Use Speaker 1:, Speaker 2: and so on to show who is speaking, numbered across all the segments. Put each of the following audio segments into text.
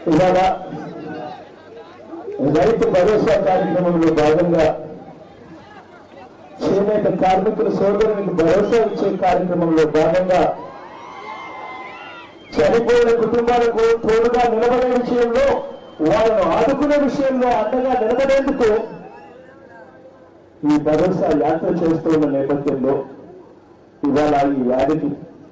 Speaker 1: ఇవాళ రైతు భరోసా కార్యక్రమంలో భాగంగా చేనేత కార్మికుల సోదరునికి భరోసా ఇచ్చే కార్యక్రమంలో భాగంగా చనిపోయిన కుటుంబాలకు తోడుగా నిలబడే విషయంలో వాళ్ళను ఆదుకునే విషయంలో అండగా నిలబడేందుకు ఈ భరోసా యాత్ర చేస్తున్న నేపథ్యంలో ఇవాళ ఈ వ్యాధికి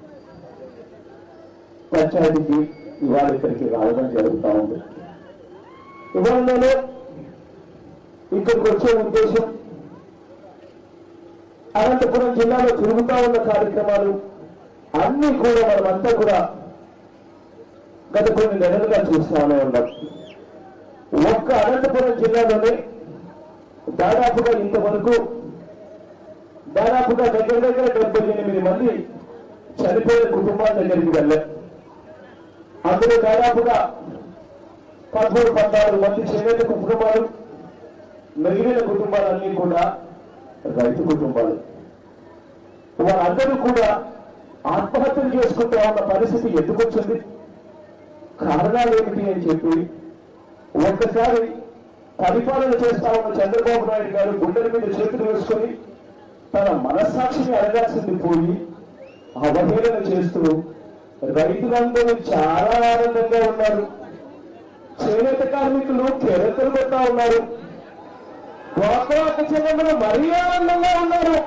Speaker 1: పంచాయతీకి ఇవాళ ఇక్కడికి రావడం జరుగుతూ ఉంది ఇవాళ నేను ఇక్కడికి వచ్చే ఉద్దేశం అనంతపురం జిల్లాలో తిరుగుతా ఉన్న కార్యక్రమాలు అన్ని కూడా మనమంతా కూడా గత కొన్ని నెలలుగా చూస్తానే ఉన్నాం ఒక్క అనంతపురం జిల్లాలోనే దాదాపుగా ఇంతవరకు దాదాపుగా దగ్గర దగ్గర డెబ్బై ఎనిమిది మంది చనిపోయిన కుటుంబాల దగ్గరికి వెళ్ళాం అందులో దాదాపుగా పదమూడు పద్నాలుగు మంది చేనేత కుటుంబాలు మిగిలిన కుటుంబాలన్నీ కూడా రైతు కుటుంబాలు వారందరూ కూడా ఆత్మహత్యలు చేసుకుంటూ ఉన్న పరిస్థితి ఎందుకు వచ్చింది కారణాలు ఏమిటి అని చెప్పి ఒక్కసారి పరిపాలన చేస్తా ఉన్న చంద్రబాబు నాయుడు గారు గుండెల మీద చేతులు వేసుకొని తన మనస్సాక్షిని అడగాల్సింది పోయి అవహేళన చేస్తూ రైతులందరూ చాలా ఆనందంగా ఉన్నారు చేనేత కార్మికులు కేరతలు కొట్టా ఉన్నారు డ్వాక్రా చెల్లెమ్మలు మరీ ఆనందంగా ఉన్నారు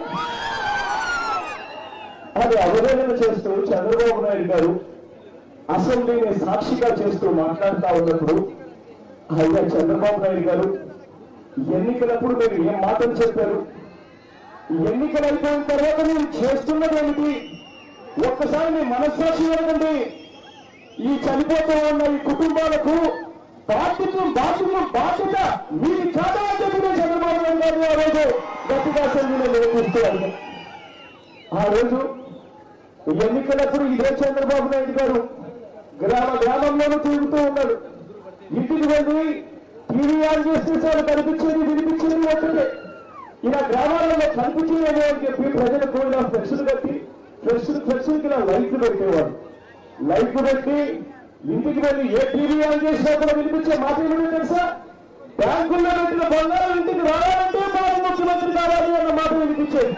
Speaker 1: అది అవహేళన చేస్తూ చంద్రబాబు నాయుడు గారు అసెంబ్లీని సాక్షిగా చేస్తూ మాట్లాడుతా ఉన్నప్పుడు అయ్యా చంద్రబాబు నాయుడు గారు ఎన్నికలప్పుడు మీరు ఏం మాటలు చెప్పారు ఎన్నికలు అయిపోయిన తర్వాత మీరు చేస్తున్నది ఏమిటి ఒక్కసారి మీ మనస్సాక్షి ఏమిటండి ఈ చనిపోతూ ఉన్న ఈ కుటుంబాలకు బాధ్యత బాధ్యత బాధ్యత మీరు కాదా అని చెప్పి నేను చంద్రబాబు నాయుడు గారిని ఆ రోజు గట్టిగా అసెంబ్లీలో నిలదీస్తూ అడిగాను ఆ రోజు ఎన్నికలప్పుడు ఇదే చంద్రబాబు నాయుడు గారు గ్రామ గ్రామంలోనూ తిరుగుతూ ఉన్నాడు ఇంటికి వెళ్ళి టీవీ ఆన్ చేస్తే చాలు కనిపించేది వినిపించేది ఒకటే ఇలా గ్రామాలలో కనిపించేది అని చెప్పి ప్రజలకు ఇలా ఫ్లెక్సులు కట్టి ఫ్లెక్సులు ఫ్లెక్సులకి ఇలా లైట్లు పెట్టేవాడు లైట్లు పెట్టి ఇంటికి వెళ్ళి ఏ టీవీ ఆన్ చేసినా కూడా వినిపించే మాట ఏమిటో తెలుసా బ్యాంకుల్లో పెట్టిన బంగారం ఇంటికి రావాలంటే బాబు ముఖ్యమంత్రి కావాలి అన్న మాట వినిపించేది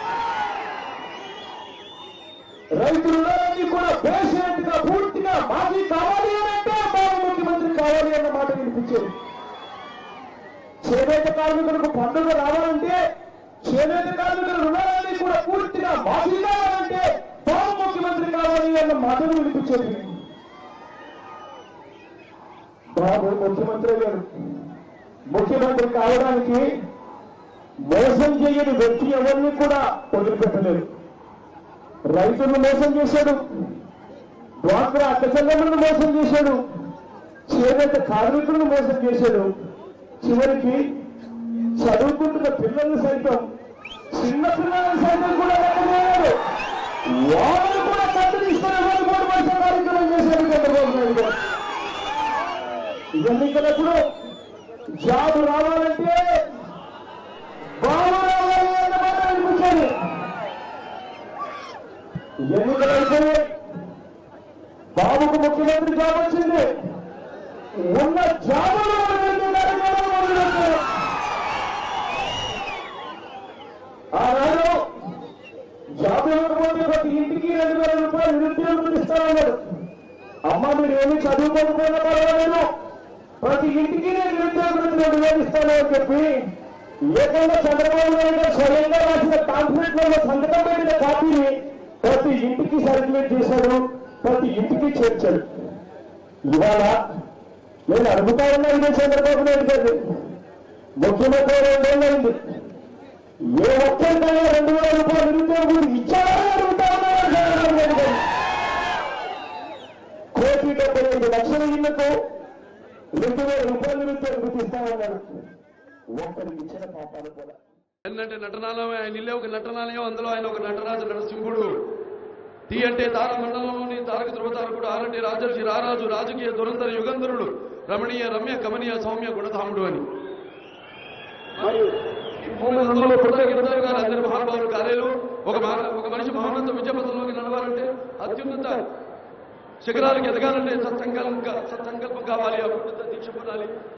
Speaker 1: రైతులన్నీ కూడా పేషెంట్ గా పూర్తిగా మాఫీ కావాలి అని అంటే బాబు ముఖ్యమంత్రి కావాలి అన్న మాట వినిపించేది చేనేత కార్మికులకు పండుగ రావాలంటే చేనేత కార్మికుల రుణాలన్నీ కూడా పూర్తిగా మాఫీ కావాలంటే బాబు ముఖ్యమంత్రి కావాలి అన్న మాటను వినిపించేది బాబు ముఖ్యమంత్రి అయ్యారు ముఖ్యమంత్రి కావడానికి మోసం చేయని వ్యక్తి ఎవరిని కూడా వదిలిపెట్టలేదు రైతులను మోసం చేశాడు డ్వాక్రా అక్కచెల్లెమ్మలను మోసం చేశాడు చేనేత కార్మికులను మోసం చేశాడు చివరికి చదువుకుంటున్న పిల్లల్ని సైతం చిన్న పిల్లలను సైతం కూడా లెక్కలేదు వాళ్ళని కూడా కట్టు తీసుకుని వాళ్ళు మూడు వర్ష కార్యక్రమం చేశాడు చంద్రబాబు నాయుడు గారు ఎన్నికలప్పుడు జాబు రావాలంటే బాబు రావాలి అన్న మాట వినిపించాడు ఎన్నికలు అయిపోయాయి బాబుకు ముఖ్యమంత్రి జాబ్ వచ్చింది ఉన్న జాబులు మొదలుపెట్టే కార్యక్రమం మొదలుపెట్టారు ఆనాడు జాబ్ ఇవ్వకపోతే ప్రతి ఇంటికి రెండు వేల రూపాయలు నిరుద్యోగులు ఇస్తానన్నాడు అమ్మ మీరు ఏమీ చదువుకోకపోయినా పర్వాలేదు ప్రతి ఇంటికి నేను నిరుద్యోగులకు రెండు వేలు ఇస్తాను అని చెప్పి ఏకంగా చంద్రబాబు నాయుడు గారు స్వయంగా రాసిన కాన్ఫరెన్స్ లో సంతకం పెట్టిన కాపీని ప్రతి ఇంటికి సర్క్యులేట్ చేశాడు ప్రతి ఇంటికి చేర్చాడు ఇవాళ నేను అడుగుతా ఉన్నా ఇదే చంద్రబాబు నాయుడు గారు ముఖ్యమంత్రి రెండేళ్ళైంది ఏ ఒక్కరికైనా రెండు వేల రూపాయలు నిరుద్యోగులు ఇచ్చారా అని అడుగుతా ఉన్నారు చంద్రబాబు నాయుడు గారు కోటి డెబ్బై ఐదు లక్షల ఇళ్లకు రెండు వేల రూపాయలు నిరుద్యోగులకు ఇస్తామన్నారు ఒక్కరికి ఇచ్చిన పాపాలు కూడా
Speaker 2: ఏంటంటే నటనాలయం ఆయన ఇల్లే ఒక నటనాలయం అందులో ఆయన ఒక నటరాజు నరసింహుడు టీ అంటే తార మండలంలోని తారక ధృవతారకుడు ఆరంటి రాజర్షి రారాజు రాజకీయ దురంధర యుగంధరుడు రమణీయ రమ్య కమనీయ సౌమ్య గుణధాముడు అని అందులో పుట్టకి ఇద్దరు గారు అందరి మహానుభావులు కార్యాలు ఒక మా- ఒక మనిషి మహోన్నత విద్యాపథంలోకి నడవాలంటే అత్యున్నత శిఖరాలకు ఎదగాలంటే సత్సంకల్పం కా- సత్సంకల్పం కావాలి అభివృద్ధి దీక్ష పడాలి